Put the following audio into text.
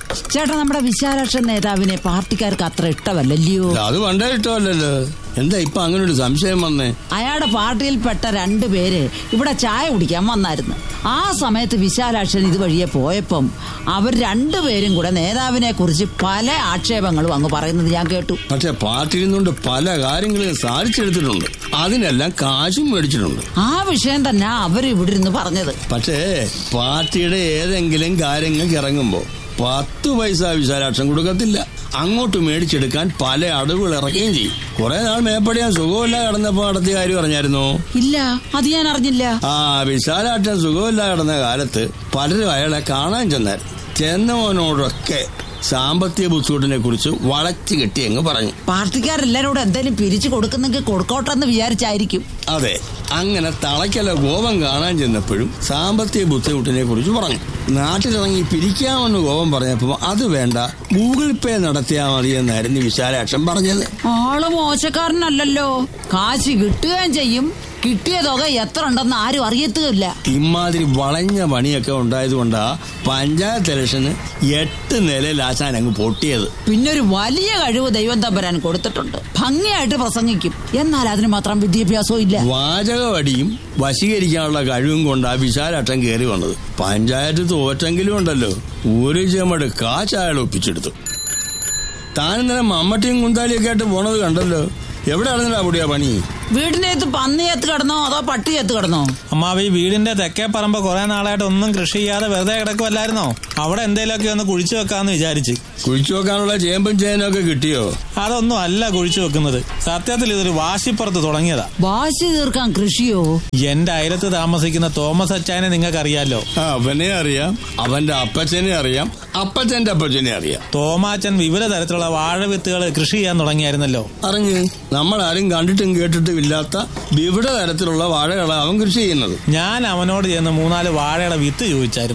ചേട്ടാ നമ്മുടെ വിശാലാക്ഷൻ നേതാവിനെ പാർട്ടിക്കാർക്ക് അത്ര ഇഷ്ടമല്ലല്ലയോ അത് പണ്ടേ ഇഷ്ടമല്ലല്ലോ എന്താ ഇപ്പൊ അങ്ങനെ ഒരു സംശയം വന്നേ അയാളുടെ പാർട്ടിയിൽപ്പെട്ട രണ്ടു പേര് ഇവിടെ ചായ കുടിക്കാൻ വന്നായിരുന്നു ആ സമയത്ത് വിശാലാക്ഷൻ ഇതുവഴിയെ പോയപ്പം അവർ രണ്ടുപേരും കൂടെ നേതാവിനെ കുറിച്ച് പല ആക്ഷേപങ്ങളും അങ്ങ് പറയുന്നത് ഞാൻ കേട്ടു പക്ഷെ പാർട്ടിയിൽ നിന്നുകൊണ്ട് പല കാര്യങ്ങളും സാധിച്ചെടുത്തിട്ടുണ്ട് അതിനെല്ലാം കാശും മേടിച്ചിട്ടുണ്ട് ആ വിഷയം തന്നെ അവർ ഇവിടെ ഇരുന്ന് പറഞ്ഞത് പക്ഷേ പാർട്ടിയുടെ ഏതെങ്കിലും കാര്യങ്ങൾക്ക് ഇറങ്ങുമ്പോ പത്ത് പൈസ വിശാലാക്ഷം കൊടുക്കത്തില്ല അങ്ങോട്ട് മേടിച്ചെടുക്കാൻ പല അടവുകൾ ഇറക്കുകയും ചെയ്യും കുറെ നാൾ മേപ്പടിയാൻ സുഖമില്ല കിടന്നപ്പോ നടത്തിയ കാര്യം അറിഞ്ഞായിരുന്നോ ഇല്ല അത് ഞാൻ അറിഞ്ഞില്ല ആ വിശാലാക്ഷൻ സുഖമില്ല കിടന്ന കാലത്ത് പലരും അയാളെ കാണാൻ ചെന്നായിരുന്നു ചെന്നവനോടൊക്കെ സാമ്പത്തിക ബുദ്ധിമുട്ടിനെ കുറിച്ച് വളച്ചു കെട്ടി അങ്ങ് പറഞ്ഞു പാർട്ടിക്കാരെല്ലാരോടും എന്തെങ്കിലും പിരിച്ചു കൊടുക്കുന്നെങ്കിൽ കൊടുക്കോട്ടെന്ന് വിചാരിച്ചായിരിക്കും അതെ അങ്ങനെ തളയ്ക്കല ഗോപം കാണാൻ ചെന്നപ്പോഴും സാമ്പത്തിക ബുദ്ധിമുട്ടിനെ കുറിച്ച് പറഞ്ഞു നാട്ടിലിറങ്ങി പിരിക്കാമെന്ന് ഗോപം പറഞ്ഞപ്പോൾ അത് വേണ്ട ഗൂഗിൾ പേ നടത്തിയാൽ മതി എന്നായിരുന്നു വിശാലാക്ഷൻ പറഞ്ഞത് ആള് മോശക്കാരനല്ലല്ലോ കാശ് കിട്ടുകയും ചെയ്യും കിട്ടിയ തുക എത്ര ഉണ്ടെന്ന് ആരും അറിയത്തുമില്ല ഇമാതിരി വളഞ്ഞ പണിയൊക്കെ ഉണ്ടായതുകൊണ്ടാ പഞ്ചായത്ത് ഇലക്ഷന് എട്ട് നിലയിൽ ആശാൻ അങ്ങ് പൊട്ടിയത് പിന്നെ ഒരു വലിയ കഴിവ് ദൈവം തമ്പരാൻ കൊടുത്തിട്ടുണ്ട് ഭംഗിയായിട്ട് പ്രസംഗിക്കും എന്നാൽ അതിന് മാത്രം വിദ്യാഭ്യാസവും ഇല്ല വാചകവടിയും വശീകരിക്കാനുള്ള കഴിവും കൊണ്ടാ വിശാലാട്ടം കയറി വന്നത് പഞ്ചായത്ത് തോറ്റെങ്കിലും ഉണ്ടല്ലോ ഒരു ചെമട് കാശ് അയാൾ ഒപ്പിച്ചെടുത്തു താൻ ഇന്നലെ മമ്മട്ടിയും കുന്താലിയൊക്കെ ആയിട്ട് പോണത് കണ്ടല്ലോ എവിടെ ആയിരുന്നില്ല പൊടിയാ പണി വീടിനകത്ത് പന്നിയത്ത് കിടന്നോ അതോ പട്ടിയത്ത് കിടന്നോ അമ്മാവ് ഈ വീടിന്റെ തെക്കേ പറമ്പ് കുറെ നാളായിട്ട് ഒന്നും കൃഷി ചെയ്യാതെ വെറുതെ കിടക്കുമല്ലായിരുന്നോ അവിടെ എന്തേലൊക്കെ ഒന്ന് കുഴിച്ചു വെക്കാന്ന് വിചാരിച്ച് കുഴിച്ചു വെക്കാനുള്ള ചേമ്പും ചേനൊക്കെ കിട്ടിയോ അതൊന്നും അല്ല കുഴിച്ചു വെക്കുന്നത് സത്യത്തിൽ ഇതൊരു വാശിപ്പുറത്ത് തുടങ്ങിയതാ വാശി തീർക്കാൻ കൃഷിയോ എന്റെ അയലത്ത് താമസിക്കുന്ന തോമസ് അച്ചായനെ നിങ്ങൾക്കറിയാലോ ആ, അവനെ അറിയാം അവന്റെ അപ്പച്ചനെ അറിയാം അപ്പച്ചന്റെ അപ്പച്ചനെ അറിയാം തോമാച്ചൻ വിവിധ തരത്തിലുള്ള വാഴവിത്തുകൾ കൃഷി ചെയ്യാൻ തുടങ്ങിയായിരുന്നല്ലോ അറിഞ്ഞ് നമ്മളാരും കണ്ടിട്ടും കേട്ടിട്ടും ഇല്ലാത്ത വിവിധ തരത്തിലുള്ള വാഴകളാണ് അവൻ കൃഷി ചെയ്യുന്നത് ഞാൻ അവനോട് ചെന്ന് മൂന്നാല് വാഴയുടെ വിത്ത് ചോദിച്ചായിരുന്നു